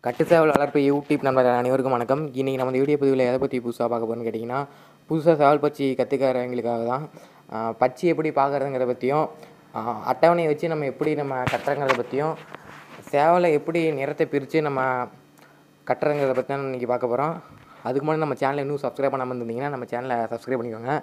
கட்டுச்சேவல் வளர்ப்பு யூடியூப் நண்பர்கள் அனைவருக்கும் வணக்கம் இன்றைக்கி நம்ம இந்த வீடியோ பதிவில் எதை பற்றி புதுசாக பார்க்க போகிறோம்னு கேட்டிங்கன்னா புதுசாக சேவல் பச்சி கற்றுக்கிறவங்களுக்காக தான் ஆஹ் பச்சி எப்படி பார்க்குறதுங்கிறத பற்றியும் ஆஹ் அட்டவணையை வச்சு நம்ம எப்படி நம்ம கட்டுறங்கிறத பற்றியும் சேவலை எப்படி நிறத்தை பிரித்து நம்ம கட்டுறங்கிறத பற்றி தான் இன்றைக்கி பார்க்க போகிறோம் அதுக்கு முன்னாடி நம்ம சேனலை இன்னும் சப்ஸ்கிரைப் பண்ணாமல் இருந்தீங்கன்னா நம்ம சேனலை சப்ஸ்கிரைப் பண்ணிக்கோங்க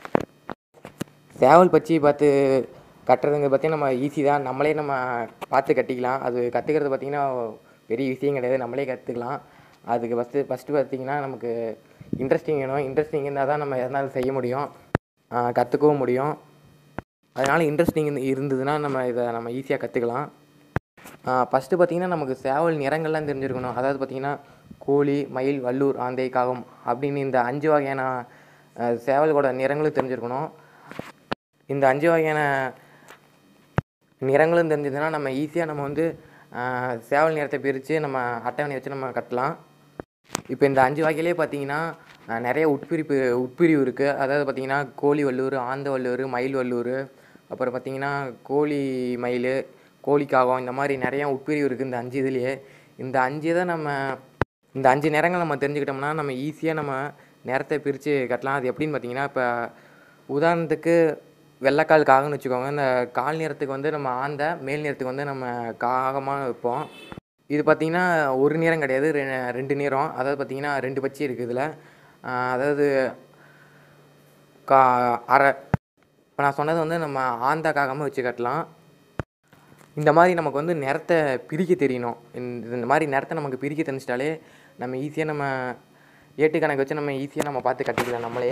சேவல் பச்சி பார்த்து கட்டுறதுங்க பற்றி நம்ம ஈஸி தான் நம்மளே நம்ம பார்த்து கட்டிக்கலாம் அது கற்றுக்கிறது பார்த்திங்கன்னா பெரிய விஷயம் கிடையாது நம்மளே கற்றுக்கலாம் அதுக்கு ஃபஸ்ட்டு ஃபஸ்ட்டு பார்த்திங்கன்னா நமக்கு இன்ட்ரெஸ்டிங் வேணும் இன்ட்ரெஸ்டிங் இருந்தால் தான் நம்ம எதனாலும் செய்ய முடியும் கற்றுக்கவும் முடியும் அதனால் இன்ட்ரெஸ்டிங் இருந்ததுன்னா நம்ம இதை நம்ம ஈஸியாக கற்றுக்கலாம் ஃபஸ்ட்டு பார்த்திங்கன்னா நமக்கு சேவல் நிறங்கள்லாம் தெரிஞ்சிருக்கணும் அதாவது பார்த்திங்கன்னா கோழி மயில் வல்லூர் ஆந்தை காகம் அப்படின்னு இந்த அஞ்சு வகையான அஹ், சேவல்களோட நிறங்களும் தெரிஞ்சிருக்கணும் இந்த அஞ்சு வகையான நிறங்களும் தெரிஞ்சதுன்னா நம்ம ஈஸியாக நம்ம வந்து ஆஹ், சேவல் நிறத்தை பிரித்து நம்ம அட்டவணை வச்சு நம்ம கட்டலாம் இப்போ இந்த அஞ்சு வகையிலே பார்த்தீங்கன்னா ஆஹ், நிறைய உட்பிரிப்பு உட்பிரிவு இருக்குது அதாவது பார்த்தீங்கன்னா கோழி வல்லூர் ஆந்த வல்லூர் மயில் வல்லூர் அப்புறம் பார்த்தீங்கன்னா கோழி மயில் கோழிக்காகம் இந்த மாதிரி நிறைய உட்பிரிவு இருக்குது இந்த அஞ்சு இதுலேயே இந்த அஞ்சு தான் நம்ம இந்த அஞ்சு நிறங்கள் நம்ம தெரிஞ்சுக்கிட்டோம்னா நம்ம ஈஸியாக நம்ம நிறத்தை பிரித்து கட்டலாம் அது எப்படின்னு பார்த்தீங்கன்னா இப்போ உதாரணத்துக்கு வெள்ளைக்கால் காகம்னு வச்சுக்கோங்க இந்த கால் நிறத்துக்கு வந்து நம்ம ஆந்த மேல் நிறத்துக்கு வந்து நம்ம காகமாக வைப்போம் இது பார்த்திங்கன்னா ஒரு நிறம் கிடையாது ரெ- ரெண்டு நிறம் அதாவது பார்த்திங்கன்னா ரெண்டு பச்சி இருக்குது இதில் அதாவது கா அரை இப்போ நான் சொன்னது வந்து நம்ம ஆந்தா காகமாக வச்சு கட்டலாம் இந்த மாதிரி நமக்கு வந்து நிறத்தை பிரிக்க தெரியணும் இந்த இந்த மாதிரி நிறத்தை நமக்கு பிரிக்க தெரிஞ்சிட்டாலே நம்ம ஈஸியாக நம்ம ஏட்டு கணக்கு வச்சு நம்ம ஈஸியாக நம்ம பார்த்து கட்டிக்கலாம் நம்மளே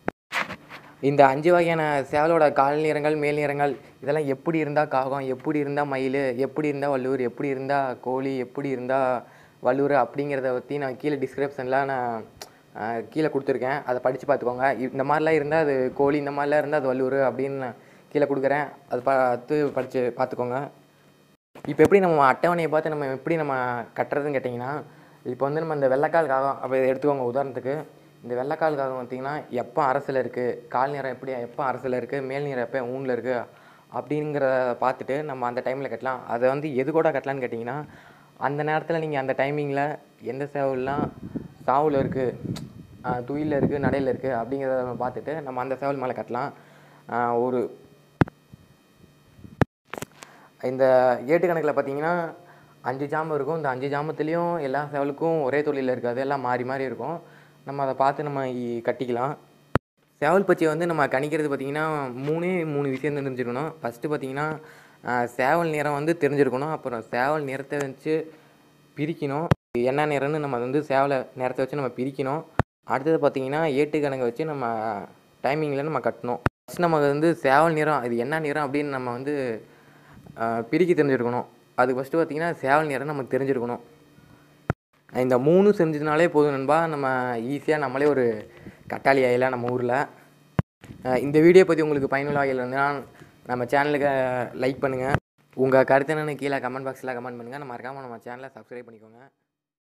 இந்த அஞ்சு வகையான சேவலோட கால் நிறங்கள் மேல் நிறங்கள் இதெல்லாம் எப்படி இருந்தால் காகம் எப்படி இருந்தால் மயில் எப்படி இருந்தால் வல்லூர் எப்படி இருந்தால் கோழி எப்படி இருந்தால் வல்லூர் அப்படிங்கிறத பற்றி நான் கீழே டிஸ்கிரிப்ஷனில் நான் ஆஹ், கீழே கொடுத்துருக்கேன் அதை படித்து பார்த்துக்கோங்க இ- இந்த மாதிரிலாம் இருந்தால் அது கோழி இந்த மாதிரிலாம் இருந்தால் அது வல்லூர் அப்படின்னு நான் கீழே கொடுக்குறேன் அது பார்த்து படித்து பார்த்துக்கோங்க இப்போ எப்படி நம்ம அட்டவணையை பார்த்து நம்ம எப்படி நம்ம கட்டுறதுன்னு கேட்டிங்கன்னா இப்போ வந்து நம்ம இந்த வெள்ளைக்கால் காகம் அப்போ இதை எடுத்துக்கோங்க உதாரணத்துக்கு இந்த வெள்ளைக்கால் காகம் பார்த்தீங்கன்னா எப்போ அரசில் இருக்குது கால் நிறம் எப்படி எப்போ அரசில் இருக்குது மேல் நிறம் எப்போ ஊனில் இருக்குது அப்படிங்கிறத பார்த்துட்டு நம்ம அந்த டைமில் கட்டலாம் அதை வந்து எது கூட கட்டலான்னு கேட்டிங்கன்னா அந்த நேரத்தில் நீங்கள் அந்த டைமிங்கில் எந்த சேவல்லாம் சாவில் இருக்குது துயிலில் இருக்குது நடையில் இருக்குது அப்படிங்கிறத நம்ம பார்த்துட்டு நம்ம அந்த சேவல் மேலே கட்டலாம் ஆஹ் ஒரு இந்த ஏட்டு கணக்கில் பார்த்தீங்கன்னா அஞ்சு ஜாமம் இருக்கும் இந்த அஞ்சு ஜாமத்துலேயும் எல்லா சேவலுக்கும் ஒரே தொழிலில் இருக்காது எல்லாம் மாறி மாறி இருக்கும் நம்ம அதை பார்த்து நம்ம இ- கட்டிக்கலாம் சேவல் பச்சையை வந்து நம்ம கணிக்கிறது பார்த்திங்கன்னா மூணே மூணு விஷயம் தெரிஞ்சிருக்கணும் ஃபஸ்ட்டு பார்த்திங்கன்னா ஆஹ், சேவல் நிறம் வந்து தெரிஞ்சிருக்கணும் அப்புறம் சேவல் நிறத்தை வச்சு பிரிக்கணும் என்ன நிறம்னு நம்ம வந்து சேவலை நிறத்தை வச்சு நம்ம பிரிக்கணும் அடுத்தது பார்த்திங்கன்னா ஏட்டு கணக்கை வச்சு நம்ம டைமிங்கில் நம்ம கட்டணும் ஃபஸ்ட் நமக்கு வந்து சேவல் நிறம் இது என்ன நிறம் அப்படின்னு நம்ம வந்து ஆஹ், பிரிக்க தெரிஞ்சிருக்கணும் அது ஃபஸ்ட்டு பார்த்திங்கன்னா சேவல் நிறம் நமக்கு தெரிஞ்சிருக்கணும் இந்த மூணு செஞ்சதுனாலே போதும் நண்பா நம்ம ஈஸியாக நம்மளே ஒரு கட்டாளி ஆயிடலாம் நம்ம ஊரில் இந்த வீடியோ பற்றி உங்களுக்கு பயனுள்ள வகையில் இருந்ததுன்னா நம்ம சேனலுக்கு லைக் பண்ணுங்கள் உங்கள் கருத்து என்னன்னு கீழே கமெண்ட் பாக்ஸில் கமெண்ட் பண்ணுங்கள் நம்ம மறக்காமல் நம்ம சேனலை சப்ஸ்கிரைப் பண்ணிக்கோங்க